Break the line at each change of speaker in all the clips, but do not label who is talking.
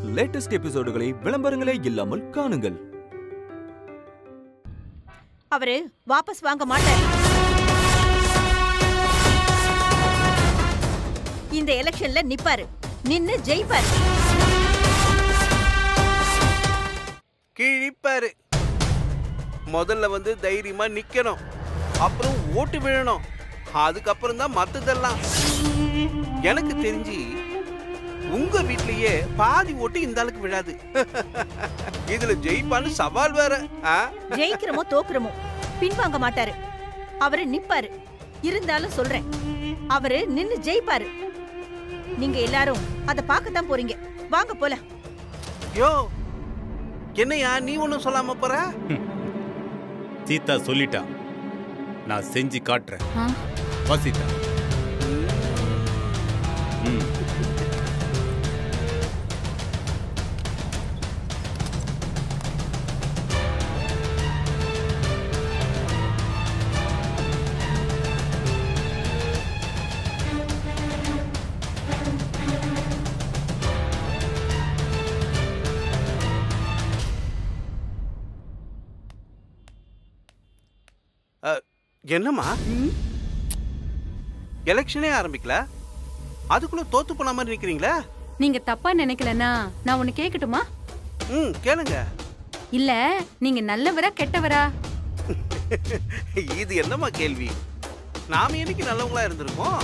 Latest எபிசோடுகளை விளம்பரங்களே இல்லாமல் காணுங்கள்
அவரு வாபஸ் வாங்க மாட்டார் இந்த எலெக்ஷன்ல நிப்பாரு நின்னு ஜெயிப்பாரு
கிழிப்பாரு முதல்ல வந்து தைரியமா நிக்கணும் அப்புறம் ஓட்டு விழணும் அதுக்கப்புறம் தான் மத்ததெல்லாம் எனக்கு தெரிஞ்சு உங்க வீட்லயே பாதி ஓட்டு இந்த ஆளுக்கு விழாது இதுல ஜெயிப்பான்னு சவால் வேற ஆ?
ஜெயிக்கிறோமோ தோக்குறோமோ பின்வாங்க மாட்டாரு அவரு நிப்பாரு இருந்தாலும் சொல்றேன் அவரு நின்னு ஜெயிப்பாரு நீங்க எல்லாரும் அத பார்க்கத்தான் போறீங்க வாங்க போலாம்
யோ என்னையா நீ ஒன்னும் சொல்லாம போற
சீதா சொல்லிட்டா நான் செஞ்சு காட்டுறேன் வா சீதா ம்.
என்னம்மா எலெக்ஷனே ஆரம்பிக்கல அதுக்குள்ள தோத்து போன மாதிரி நிக்கிறீங்களா
நீங்க தப்பா நினைக்கலனா நான் ஒன்னு கேக்கட்டுமா
ம் கேளுங்க
இல்ல நீங்க நல்லவரா கெட்டவரா
இது என்னம்மா கேள்வி நாம என்னைக்கு நல்லவங்களா இருந்திருக்கோம்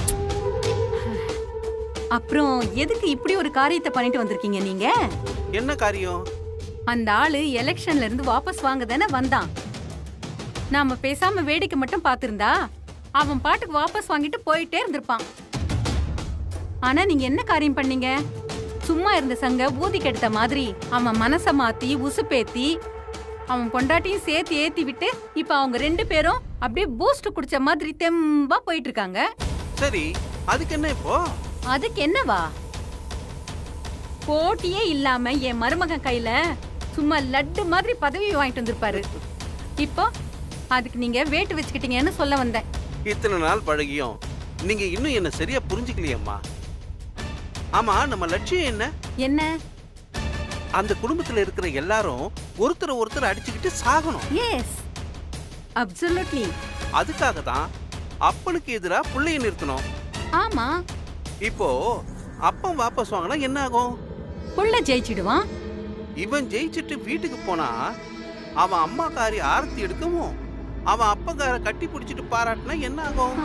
அப்புறம் எதுக்கு இப்படி ஒரு காரியத்தை பண்ணிட்டு வந்திருக்கீங்க நீங்க
என்ன காரியம்
அந்த ஆளு எலெக்ஷன்ல இருந்து வாபஸ் வாங்க தானே வந்தான் நாம பேசாம வேடிக்கை மட்டும் பார்த்திருந்தா அவன் பாட்டுக்கு வாபஸ் வாங்கிட்டு போயிட்டே இருந்திருப்பான் ஆனா நீங்க என்ன காரியம் பண்ணீங்க சும்மா இருந்த சங்க ஊதி கெடுத்த மாதிரி அவன் மனச மாத்தி உசுப்பேத்தி அவன் பொண்டாட்டியும் சேர்த்து ஏத்தி விட்டு இப்ப அவங்க ரெண்டு பேரும் அப்படியே பூஸ்ட் குடிச்ச மாதிரி தெம்பா போயிட்டு இருக்காங்க
சரி அதுக்கு என்ன இப்போ
அதுக்கு என்னவா போட்டியே இல்லாம என் மருமகன் கையில சும்மா லட்டு மாதிரி பதவி வாங்கிட்டு வந்திருப்பாரு இப்போ அதுக்கு நீங்க வேட்டு வச்சுக்கிட்டீங்கன்னு சொல்ல வந்தேன்
இத்தனை நாள் பழகியும் நீங்க இன்னும் என்ன சரியா புரிஞ்சுக்கலையம்மா ஆமா நம்ம லட்சியம் என்ன
என்ன
அந்த குடும்பத்துல இருக்கிற எல்லாரும் ஒருத்தர் ஒருத்தர் அடிச்சுக்கிட்டு சாகணும்
எஸ் அப்சல்யூட்லி
அதுக்காக தான் அப்பனுக்கு எதிரா புள்ளைய நிறுத்தணும்
ஆமா
இப்போ அப்பன் வாபஸ் வாங்கினா என்ன ஆகும்
புள்ள ஜெயிச்சிடுவான்
இவன் ஜெயிச்சுட்டு வீட்டுக்கு போனா அவன் அம்மாக்காரி ஆரத்தி எடுக்கவும் அவன் அப்பக்கார கட்டி பிடிச்சிட்டு பாராட்டினா என்ன ஆகும்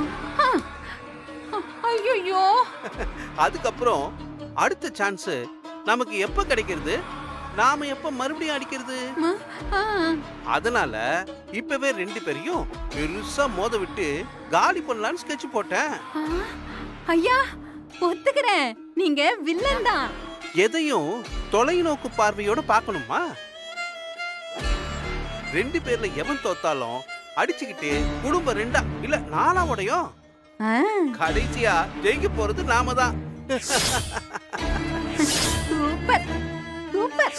ஐயோ
அதுக்கப்புறம் அடுத்த சான்ஸ் நமக்கு எப்ப கிடைக்கிறது நாம எப்ப மறுபடியும் அடிக்கிறது அதனால இப்பவே ரெண்டு பேரையும் பெருசா மோத விட்டு காலி பண்ணலாம்னு ஸ்கெட்ச் போட்டேன்
ஐயா ஒத்துக்கிறேன் நீங்க வில்லன் தான்
எதையும் தொலைநோக்கு பார்வையோட பார்க்கணுமா ரெண்டு பேர்ல எவன் தோத்தாலும் அடிச்சுக்கிட்டு குடும்பம் ரெண்டா இல்ல நாலா உடையும்
ஆ,
கடைசியா ஜெயிக்க போறது நாம தான்
சூப்பர் சூப்பர்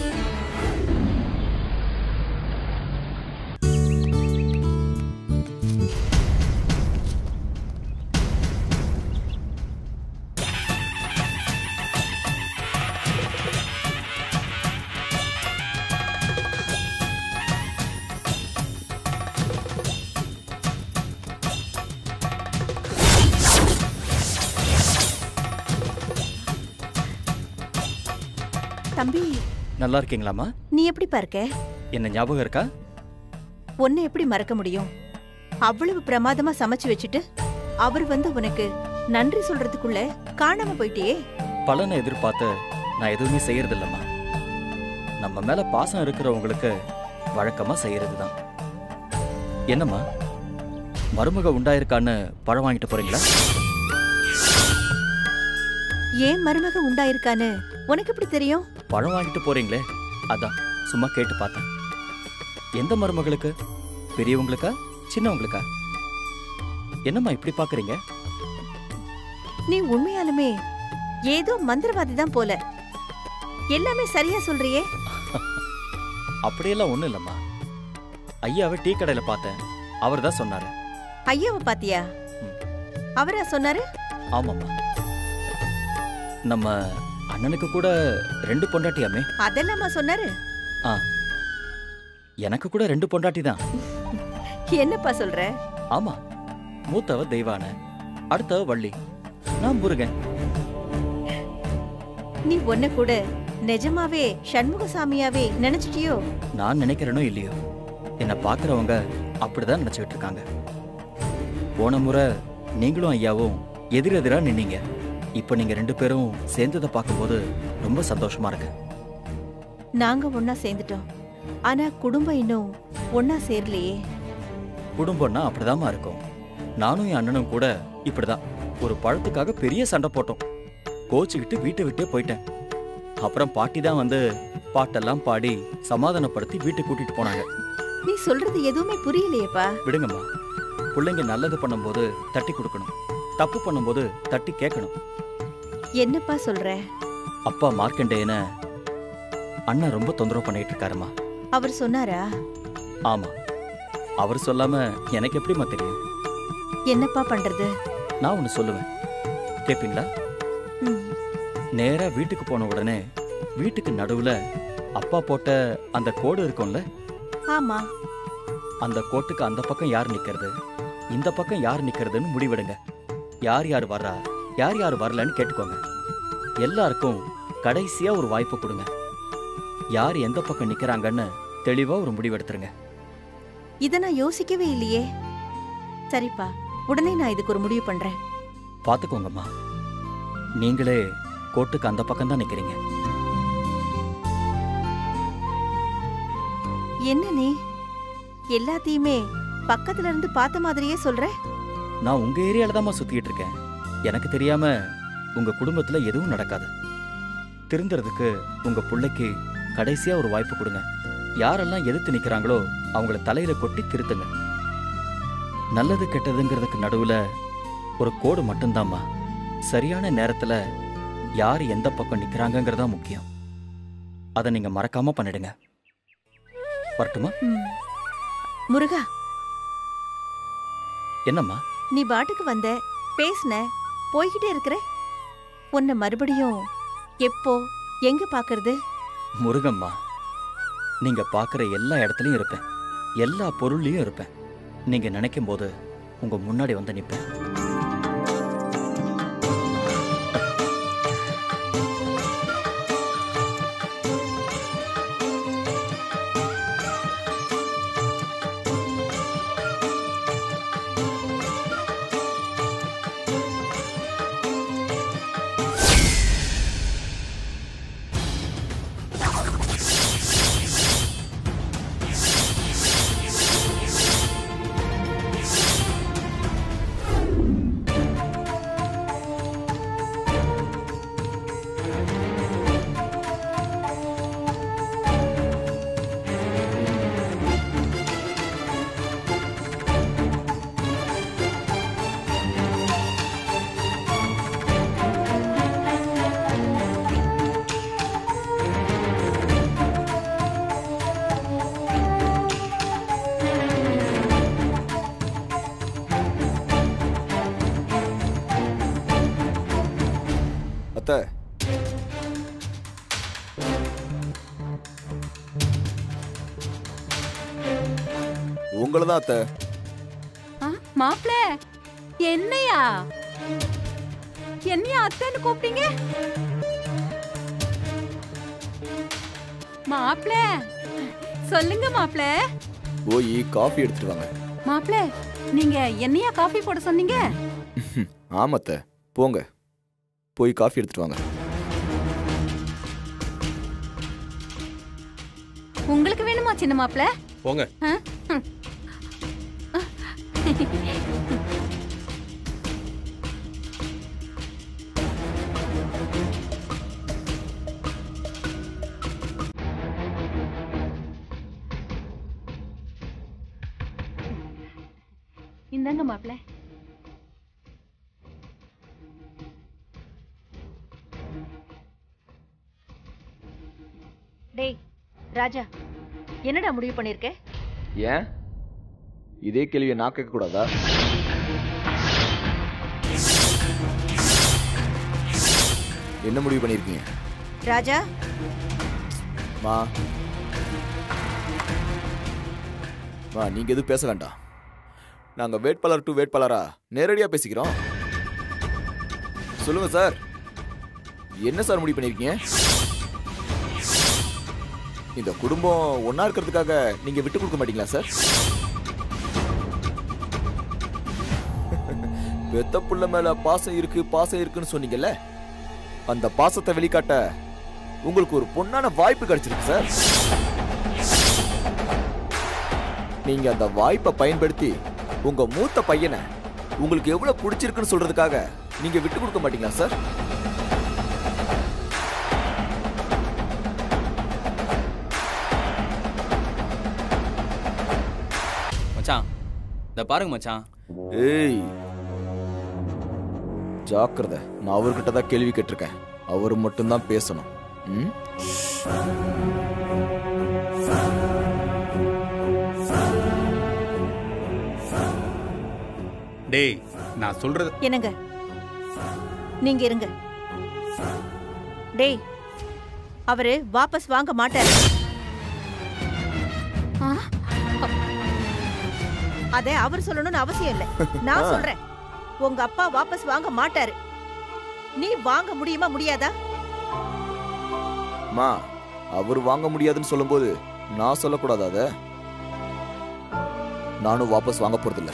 தம்பி
நல்லா இருக்கீங்களாம்மா
நீ எப்படிப்பா இருக்க
என்ன ஞாபகம் இருக்கா
உன்னை எப்படி மறக்க முடியும் அவ்வளவு பிரமாதமா சமைச்சு வச்சுட்டு அவர் வந்து உனக்கு நன்றி சொல்றதுக்குள்ள காணாம போயிட்டியே
பலனை எதிர்பார்த்து நான் எதுவுமே செய்யறதில்லம்மா நம்ம மேல பாசம் இருக்கிறவங்களுக்கு வழக்கமா செய்யறது தான் என்னம்மா மருமக உண்டாயிருக்கான்னு பழம் வாங்கிட்டு போறீங்களா
ஏன் மருமக உண்டாயிருக்கான்னு உனக்கு எப்படி தெரியும்
பழம் வாங்கிட்டு போறீங்களே அதான் சும்மா கேட்டு பார்த்தேன் எந்த மருமகளுக்கு பெரியவங்களுக்கா சின்னவங்களுக்கா என்னம்மா இப்படி பாக்குறீங்க
நீ உண்மையாலுமே ஏதோ மந்திரவாதி தான் போல எல்லாமே சரியா சொல்றியே
அப்படியெல்லாம் ஒண்ணும் இல்லம்மா ஐயாவை டீ கடையில பார்த்தேன் அவர் தான் சொன்னாரு
ஐயாவை பாத்தியா
ம்.
அவரா சொன்னாரு
ஆமாம்மா நம்ம அண்ணனுக்கு கூட ரெண்டு பொண்டாட்டியாமே
அதெல்லாமா சொன்னாரு
ஆ எனக்கு கூட ரெண்டு பொண்டாட்டி தான்
என்னப்பா சொல்ற
ஆமா மூத்தவ தெய்வான அடுத்தவ வள்ளி நான் முருகன்
நீ ஒன்ன கூட நிஜமாவே சண்முகசாமியாவே நினைச்சிட்டியோ
நான் நினைக்கிறேனோ இல்லையோ என்னை பார்க்குறவங்க அப்படிதான் நினச்சிக்கிட்டு இருக்காங்க போன முறை நீங்களும் ஐயாவும் எதிரெதிரா நின்னீங்க இப்போ நீங்க ரெண்டு பேரும் சேர்ந்ததை பார்க்கும்போது ரொம்ப சந்தோஷமா இருக்கு
நாங்க ஒன்னா சேர்ந்துட்டோம் ஆனா குடும்பம் இன்னும் ஒன்னா சேரலையே
குடும்பம்னா அப்படிதாம்மா இருக்கும் நானும் என் அண்ணனும் கூட இப்படிதான் ஒரு பழத்துக்காக பெரிய சண்டை போட்டோம் கோச்சுக்கிட்டு வீட்டை விட்டே போயிட்டேன் அப்புறம் பாட்டி தான் வந்து பாட்டெல்லாம் பாடி சமாதானப்படுத்தி வீட்டுக்கு கூட்டிட்டு போனாங்க
நீ சொல்றது எதுவுமே புரியலையேப்பா
விடுங்கம்மா பிள்ளைங்க நல்லது பண்ணும்போது தட்டி கொடுக்கணும் தப்பு பண்ணும்போது தட்டி கேட்கணும்
என்னப்பா சொல்ற
அப்பா மார்க்கண்டேயன அண்ணன் ரொம்ப தொந்தரவு பண்ணிட்டு இருக்காருமா
அவர் சொன்னாரா
ஆமா அவர் சொல்லாம எனக்கு எப்படிம்மா தெரியும்
என்னப்பா பண்றது
நான் ஒன்று சொல்லுவேன் கேட்பீங்களா
ம்,
நேரா வீட்டுக்கு போன உடனே வீட்டுக்கு நடுவுல அப்பா போட்ட அந்த கோடு இருக்கும்ல
ஆமா
அந்த கோட்டுக்கு அந்த பக்கம் யார் நிக்கிறது இந்த பக்கம் யார் நிக்கிறதுன்னு முடிவெடுங்க யார் யார் வர்றா யார் யார் வரலன்னு கேட்டுக்கோங்க எல்லாருக்கும் கடைசியா ஒரு வாய்ப்பு கொடுங்க யார் எந்த பக்கம் நிக்கிறாங்கன்னு தெளிவா ஒரு முடிவெடுத்துருங்க
இத நான் யோசிக்கவே இல்லையே சரிப்பா உடனே நான் இதுக்கு ஒரு முடிவு பண்றேன்
பாத்துக்கோங்கம்மா நீங்களே கோட்டுக்கு அந்த பக்கம் தான் நிக்கிறீங்க
என்ன நீ எல்லாத்தையுமே பக்கத்துல இருந்து பார்த்த மாதிரியே சொல்ற
நான் உங்க ஏரியால தாம்மா சுத்திட்டு இருக்கேன் எனக்கு தெரியாம உங்க குடும்பத்துல எதுவும் நடக்காது திருந்துறதுக்கு உங்க பிள்ளைக்கு கடைசியா ஒரு வாய்ப்பு கொடுங்க யாரெல்லாம் எதிர்த்து நிக்கிறாங்களோ அவங்கள தலையில கொட்டி திருத்துங்க நல்லது கெட்டதுங்கிறதுக்கு நடுவுல ஒரு கோடு மட்டும்தாம்மா சரியான நேரத்துல யார் எந்த பக்கம் நிக்கிறாங்கங்கிறதா முக்கியம் அதை நீங்க மறக்காம பண்ணிடுங்க வரட்டுமா
ம். முருகா
என்னம்மா
நீ பாட்டுக்கு வந்த பேசுன போய்கிட்டே இருக்கிற உன்னை மறுபடியும் எப்போ எங்க பாக்குறது
முருகம்மா நீங்க பார்க்குற எல்லா இடத்துலயும் இருப்பேன் எல்லா பொருள்லயும் இருப்பேன் நீங்க நினைக்கும் போது உங்க முன்னாடி வந்து நிப்பேன்
அத்தை உங்களை தான் அத்தை
மாப்பிள என்னையா என்னையா அத்தைன்னு கூப்பிட்டீங்க மாப்பிள சொல்லுங்க மாப்பிள
போய் காஃபி எடுத்துட்டு வாங்க
மாப்பிள நீங்க என்னையா காஃபி போட சொன்னீங்க
ஆமா அத்தை போங்க போய் காஃபி எடுத்துட்டு வாங்க
உங்களுக்கு வேணுமா சின்ன மாப்பிள
போங்க
இந்தாங்க மாப்பிள
டேய் ராஜா என்னடா முடிவு பண்ணிருக்க
ஏன் இதே கேள்வியை நான் கேட்க கூடாதா என்ன முடிவு பண்ணிருக்கீங்க
ராஜா
மா மா நீங்க எதுவும் பேச வேண்டாம் நாங்க வேட்பாளர் டு வேட்பாளரா நேரடியா பேசிக்கிறோம் சொல்லுங்க சார் என்ன சார் முடிவு பண்ணிருக்கீங்க இந்த குடும்பம் ஒண்ணா இருக்கிறதுக்காக நீங்க விட்டு கொடுக்க மாட்டீங்களா சார் பெத்த புள்ள மேல பாசம் இருக்கு பாசம் இருக்குன்னு சொன்னீங்கல்ல அந்த பாசத்தை வெளிக்காட்ட உங்களுக்கு ஒரு பொன்னான வாய்ப்பு கிடைச்சிருக்கு சார் நீங்க அந்த வாய்ப்பை பயன்படுத்தி உங்க மூத்த பையனை உங்களுக்கு எவ்வளவு பிடிச்சிருக்குன்னு சொல்றதுக்காக நீங்க விட்டு கொடுக்க மாட்டீங்களா சார்
மச்சான் இந்த பாருங்க மச்சான்
ஏய் ஜாக்கிரதை நான் அவர்கிட்ட தான் கேள்வி கேட்டிருக்கேன் அவர் மட்டும்தான் பேசணும் ம்?
டேய் நான் சொல்றது
என்னங்க நீங்க இருங்க டேய் அவரு வாபஸ் வாங்க மாட்டாரு
ஆ?
அத அவர் சொல்லணும்னு அவசியம் இல்ல நான்
ஆ.
சொல்றேன் உங்க அப்பா வாபஸ் வாங்க மாட்டாரு நீ வாங்க முடியுமா முடியாதா
மா அவர் வாங்க முடியாதுன்னு சொல்லும்போது நான் சொல்லக்கூடாது அத நானும் வாபஸ் வாங்க போறதில்ல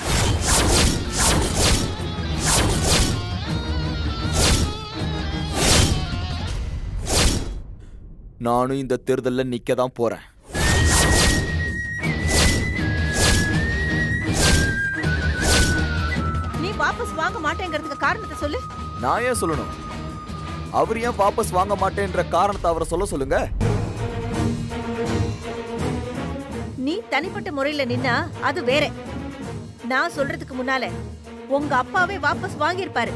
நானும் இந்த தேர்தல்ல நிக்க தான் போறேன்
நீ வாபஸ் வாங்க மாட்டேங்கிறதுக்கு காரணத்தை சொல்லு
நான் ஏன் சொல்லணும் அவர் ஏன் வாபஸ் வாங்க மாட்டேன்ற காரணத்தை அவரை சொல்ல சொல்லுங்க
நீ தனிப்பட்ட முறையில நின்னா அது வேற நான் சொல்றதுக்கு முன்னால உங்க அப்பாவே வாபஸ் வாங்கியிருப்பாரு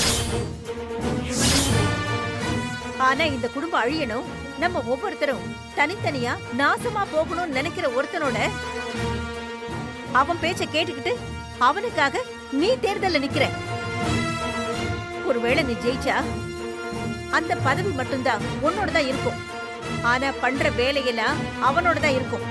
ஆனா இந்த குடும்பம் அழியணும் நம்ம ஒவ்வொருத்தரும் தனித்தனியா நாசமா போகணும்னு நினைக்கிற ஒருத்தனோட அவன் பேச்ச கேட்டுக்கிட்டு அவனுக்காக நீ தேர்தல்ல நிக்கிற ஒருவேளை நீ ஜெயிச்சா அந்த பதவி மட்டும்தான் உன்னோட தான் இருக்கும் ஆனா பண்ற வேலையெல்லாம் அவனோட தான் இருக்கும்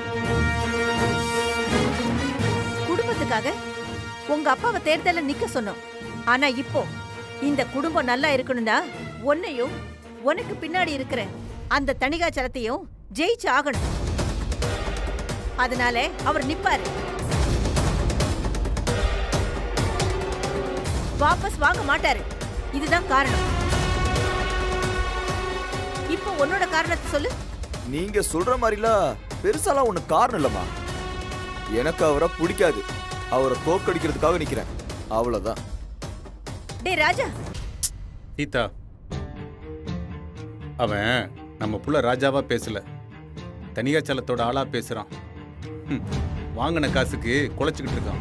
குடும்பத்துக்காக உங்க அப்பாவை தேர்தல்ல நிக்க சொன்னோம் ஆனா இப்போ இந்த குடும்பம் நல்லா இருக்கணும்னா உன்னையும் உனக்கு பின்னாடி இருக்கிற அந்த தணிகாச்சலத்தையும் ஜெயிச்சு ஆகணும் அதனால அவர் நிப்பாரு வாபஸ் வாங்க மாட்டாரு இதுதான் காரணம் இப்போ உன்னோட காரணத்தை சொல்லு
நீங்க சொல்ற மாதிரிலாம் பெருசாலாம் ஒண்ணு காரணம் இல்லம்மா எனக்கு அவரை பிடிக்காது அவரை தோக்கடிக்கிறதுக்காக நிக்கிறேன் அவ்வளவுதான்
டேய் ராஜா
சீதா அவன் நம்ம புள்ள ராஜாவா பேசல தனியாச்சலத்தோட ஆளா பேசுறான் ஹம், வாங்கின காசுக்கு குலைச்சுக்கிட்டு இருக்கான்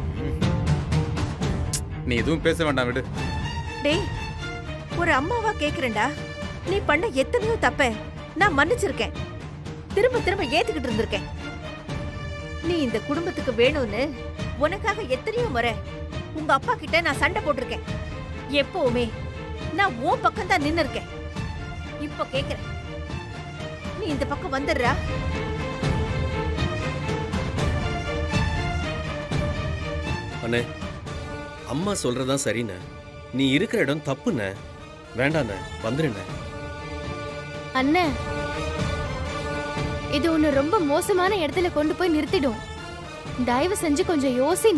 நீ எதுவும் பேச வேண்டாம் விடு
டேய் ஒரு அம்மாவா கேக்குறேன்டா நீ பண்ண எத்தனையோ தப்ப நான் மன்னிச்சிருக்கேன் திரும்ப திரும்ப ஏத்துக்கிட்டு இருந்திருக்கேன் நீ இந்த குடும்பத்துக்கு வேணும்னு உனக்காக எத்தனையோ முறை உங்க அப்பா கிட்ட நான் சண்டை போட்டிருக்கேன் எப்பவுமே நான் உன் பக்கம் தான் நின்னு இருக்கேன் இப்ப கேக்குறேன் நீ இந்த பக்கம் வந்துடுறா
அண்ணே அம்மா சொல்றதான் சரிண்ணே நீ இருக்கிற இடம் தப்புண்ணே வேண்டாண்ணே வந்துருண்ணே
அண்ணே இது உன்னை ரொம்ப மோசமான இடத்துல கொண்டு போய் நிறுத்திடும் தயவு செஞ்சு கொஞ்சம் யோசின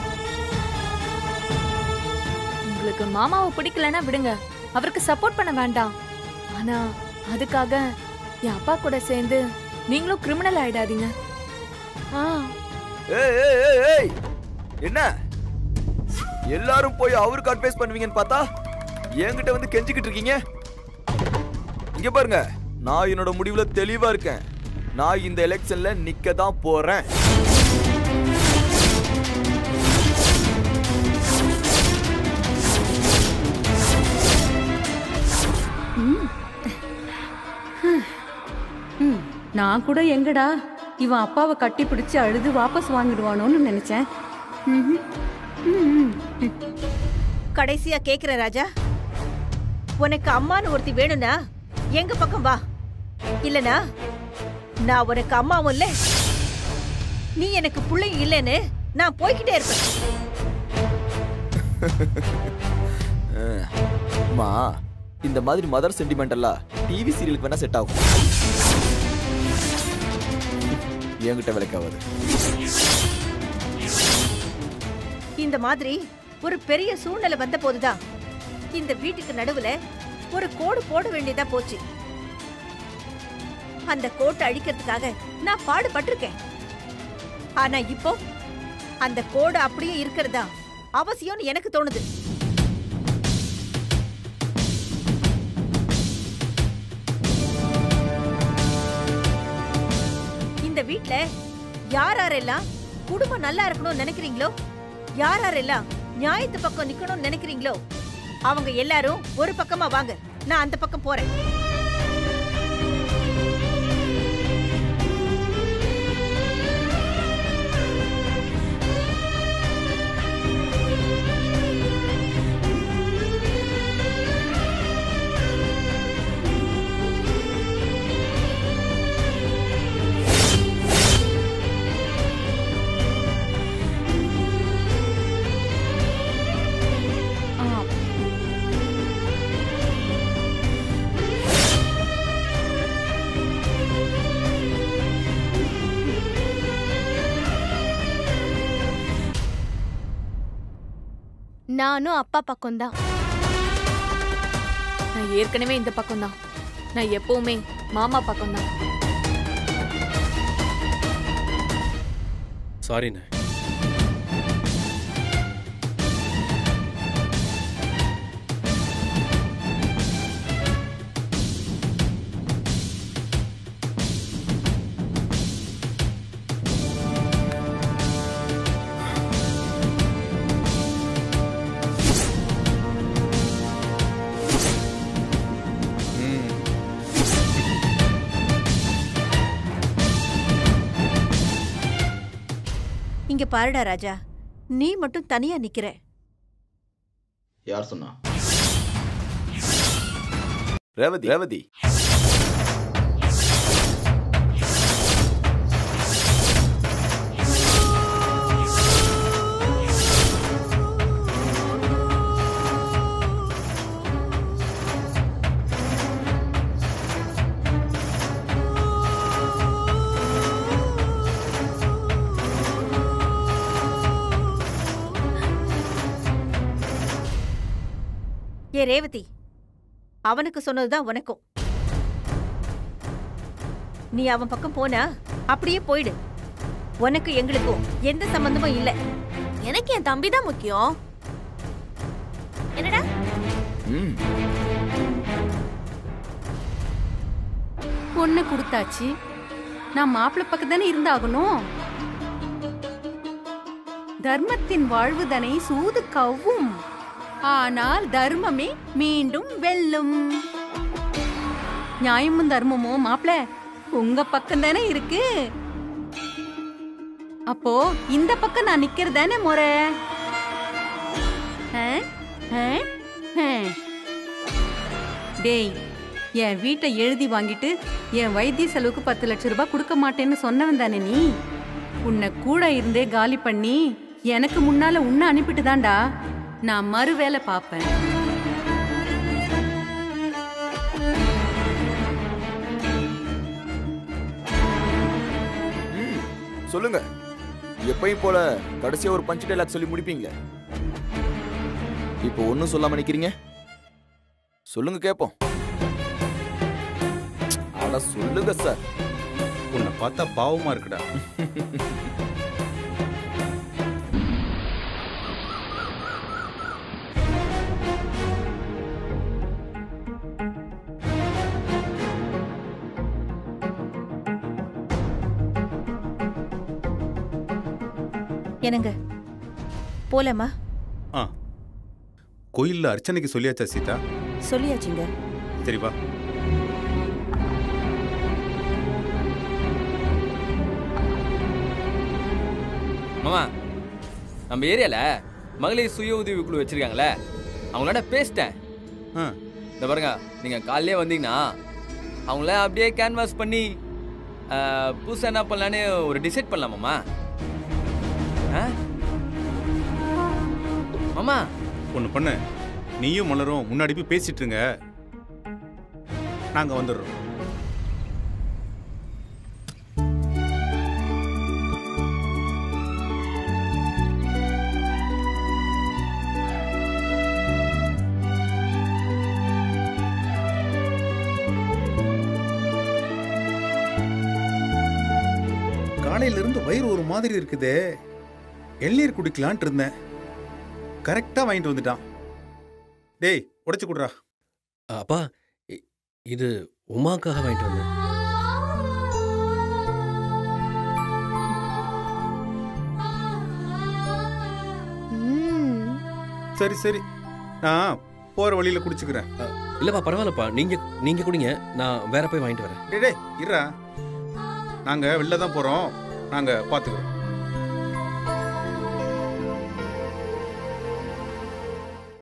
உங்களுக்கு மாமாவை பிடிக்கலன்னா விடுங்க அவருக்கு சப்போர்ட் பண்ண வேண்டாம் ஆனா அதுக்காக என் அப்பா கூட சேர்ந்து நீங்களும் கிரிமினல் ஆயிடாதீங்க
ஆ
ஏய் ஏய் ஏய் ஏய் என்ன எல்லாரும் போய் அவருக்கு அட்வைஸ் பண்ணுவீங்கன்னு பார்த்தா என்கிட்ட வந்து கெஞ்சிக்கிட்டு இருக்கீங்க இங்க பாருங்க நான் என்னோட முடிவுல தெளிவா இருக்கேன் நான் இந்த எலெக்ஷன்ல நிக்க தான் போறேன்
ம், நான் கூட எங்கடா இவன் அப்பாவை கட்டி பிடிச்சு அழுது வாபஸ் வாங்கிடுவானோன்னு நினைச்சேன் ம்ஹும். ம், ம்.
கடைசியா கேக்குற ராஜா உனக்கு அம்மான்னு ஒருத்தி வேணும்னா எங்க பக்கம் வா இல்லனா நான் உனக்கு அம்மாவும் இல்ல நீ எனக்கு பிள்ளையும் இல்லைன்னு நான் போய்கிட்டே இருப்பேன்
அஹ், அம்மா இந்த மாதிரி மதர் சென்டிமெண்ட் எல்லாம் டிவி சீரியலுக்கு வேணா செட் ஆகும் என்கிட்ட விலைக்காவது
இந்த மாதிரி ஒரு பெரிய சூழ்நிலை வந்த போதுதான் இந்த வீட்டுக்கு நடுவுல ஒரு கோடு போட வேண்டியதா போச்சு அந்த கோட்டை அழிக்கிறதுக்காக நான் பாடுபட்டிருக்கேன் ஆனா இப்போ அந்த கோடு அப்படியே இருக்கிறதா அவசியம்னு எனக்கு தோணுது இந்த வீட்ல யார் யாரெல்லாம் குடும்பம் நல்லா இருக்கணும்னு நினைக்கிறீங்களோ யார் யாரெல்லாம் நியாயத்து பக்கம் நிக்கணும்னு நினைக்கிறீங்களோ அவங்க எல்லாரும் ஒரு பக்கமா வாங்க நான் அந்த பக்கம் போறேன்
ஆ,
நானும் அப்பா பக்கம்தான்
நான் ஏற்கனவே இந்த பக்கம் தான் நான் எப்பவுமே மாமா பக்கம் தான்
சாரிண்ணே
ம்
இங்க பாருடா ராஜா நீ மட்டும் தனியா நிக்கிற
யார் சொன்னா ரேவதி ரேவதி
ஏ ரேவதி அவனுக்கு சொன்னதுதான் உனக்கும் நீ அவன் பக்கம் போனா அப்படியே போயிடு உனக்கு எங்களுக்கும் எந்த சம்பந்தமும் இல்ல
எனக்கு என் தம்பி தான் முக்கியம் என்னடா
ம்
பொண்ணு கொடுத்தாச்சு நான் மாப்பிள்ளை பக்கம் தானே இருந்தாகணும் தர்மத்தின் வாழ்வுதனை சூது கவ்வும் ஆனால் தர்மமே மீண்டும் வெல்லும் நியாயமும் தர்மமும் மாப்பிள உங்க பக்கம் தானே இருக்கு அப்போ இந்த பக்கம் நான் நிக்கிறது தானே முறை ஆ? ஆ? ஆ. டேய் என் வீட்டை எழுதி வாங்கிட்டு என் வைத்திய செலவுக்கு பத்து லட்சம் ரூபாய் கொடுக்க மாட்டேன்னு சொன்னவன் தானே நீ உன்னை கூட இருந்தே காலி பண்ணி எனக்கு முன்னால உன்னை அனுப்பிட்டு தான்டா நான் மறு வேலை பார்ப்பேன்
ம் சொல்லுங்க எப்பயும் போல கடைசியா ஒரு பஞ்ச் டைலாக் சொல்லி முடிப்பீங்களே இப்போ ஒன்றும் சொல்லாம நிக்கிறீங்க சொல்லுங்க கேட்போம் அட சொல்லுங்க சார்
உன்னை பார்த்தா பாவமா இருக்குடா
என்னங்க போலாமா
ஆ கோயில்ல அர்ச்சனைக்கு சொல்லியாச்சா சீதா
சொல்லியாச்சுங்க
சரி வா
மாமா நம்ம ஏரியால மகளிர் சுய உதவி குழு வச்சிருக்காங்களே அவங்களோட பேசிட்டேன்
ஆ
இந்த பாருங்க நீங்க காலையிலே வந்தீங்கன்னா அவங்கள அப்படியே கேன்வாஸ் பண்ணி புதுசாக என்ன பண்ணலான்னு ஒரு டிசைட் பண்ணலாம் மாமா ஆ மாமா
ஒன்று பண்ணு நீயும் மலரும் முன்னாடி போய் பேசிட்டு இருங்க நாங்கள் வந்துடுறோம் காலையில இருந்து வயிறு ஒரு மாதிரி இருக்குதே எள்நீர் குடிக்கலான்ட்டு இருந்தேன் கரெக்டாக வாங்கிட்டு வந்துட்டான் டேய் உடைச்சு குடுறா
அப்பா இ- இது உமாக்காக வாங்கிட்டு வந்தேன்
ம்,
சரி சரி நான் போகிற வழியில் குடிச்சுக்கிறேன்
இல்லப்பா பரவாயில்லப்பா நீங்க நீங்க குடிங்க நான் வேற போய் வாங்கிட்டு வரேன்
டேய் டேய் இருடா நாங்கள் வெளில தான் போகிறோம் நாங்கள் பார்த்துக்குறோம்